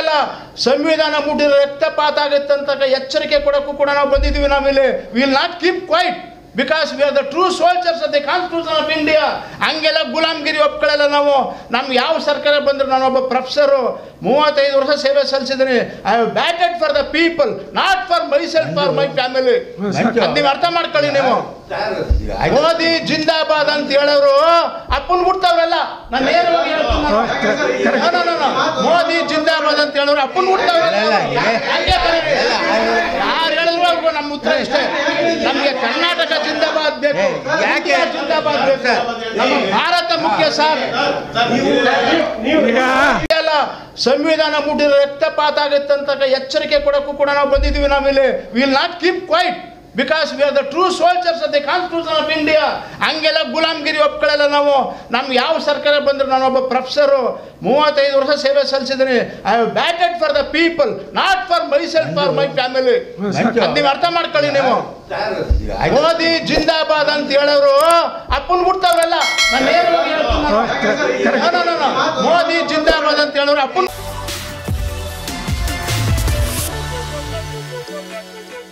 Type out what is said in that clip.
ಅಲ್ಲ ಸಂವಿಧಾನ ಮುಟ್ಟಿದ್ರೆ ರಕ್ತಪಾತ ಆಗುತ್ತೆ ಅಂತ ಎಚ್ಚರಿಕೆ ಕೊಡೋಕ್ಕೂ ಕೂಡ ನಾವು ಬಂದಿದ್ದೀವಿ ನಾವಿಲ್ಲಿ will not keep quiet because we are the true soldiers of the constitution of India ಹಂಗೆಲ್ಲ ಗುಲಾಮ್ಗಿರಿ ಒಪ್ಕೊಳ್ಳಲ್ಲ ನಾವು ನಮ್ಗೆ ಯಾವ ಸರ್ಕಾರ ಬಂದ್ರು ನಾನೊಬ್ಬ ಪ್ರೊಫೆಸರು ಮೂವತ್ತೈದು ವರ್ಷ ಸೇವೆ ಸಲ್ಲಿಸಿದ್ದೀನಿ I have batted for the people not for myself for my family ನೀವು ಅರ್ಥ ಮಾಡ್ಕೊಳ್ಳಿ ನೀವು ಮೋದಿ ಜಿಂದಾಬಾದ್ ಅಂತ ಹೇಳೋರು ಅಪ್ಪನ್ ಬಿಡ್ತಾವ್ರಲ್ಲ ನಾನು ನೇರವಾಗಿ ಹೇಳ್ತೀನಿ ನಾನು. No, no, no, no. Modi ಜಿಂದಾಬಾದ್ ಅಂತ ಹೇಳೋರು ಅಪ್ಪನ್ ಬಿಡ್ತಾವ್ರಲ್ಲ ಹಂಗೆ ಕರೀರಿ. ಯಾರು ಹೇಳಿದ್ರು ಅವ್ರಿಗೂ ನಮ್ಮ ಉತ್ತರ ಇಷ್ಟೇ ನಮಗೆ ಕರ್ನಾಟಕ ಜಿಂದಾಬಾದ್ ಬೇಕು ಯಾಕೆ ಜಿಂದಾಬಾದ್ ಬೇಕು ನಮ್ಮ ಭಾರತ ಮುಖ್ಯ ಸರ್ ಅಲ್ಲ ಸಂವಿಧಾನ ಮುಟ್ಟಿದ್ರೆ ರಕ್ತಪಾತ ಆಗುತ್ತೆ ಅಂತ ಎಚ್ಚರಿಕೆ ಕೊಡೋಕ್ಕೂ ಕೂಡ ನಾವು ಬಂದಿದ್ದೀವಿ ನಾವಿಲ್ಲಿ will not keep quiet because we are the true soldiers of the constitution of India ಹಂಗೆಲ್ಲ ಗುಲಾಮ್ಗಿರಿ ಒಪ್ಕೊಳ್ಳಲ್ಲ ನಾವು ನಮ್ಗೆ ಯಾವ ಸರ್ಕಾರ ಬಂದ್ರು ನಾನೊಬ್ಬ ಪ್ರೊಫೆಸರು ಮೂವತ್ತೈದು ವರ್ಷ ಸೇವೆ ಸಲ್ಲಿಸಿದ್ದೀನಿ I have batted for the people not for myself for my family ನೀವು ಅರ್ಥ ಮಾಡ್ಕೊಳ್ಳಿ ನೀವು ಮೋದಿ ಜಿಂದಾಬಾದ್ ಅಂತ ಹೇಳೋರು ಅಪ್ಪನ್ ಬಿಡ್ತಾವ್ರಲ್ಲ ನಾನು ನೇರವಾಗಿ ಹೇಳ್ತೀನಿ ನಾನು. No, no, no, no. Modi ಜಿಂದಾಬಾದ್ ಅಂತ ಹೇಳೋರು ಅಪ್ಪನ್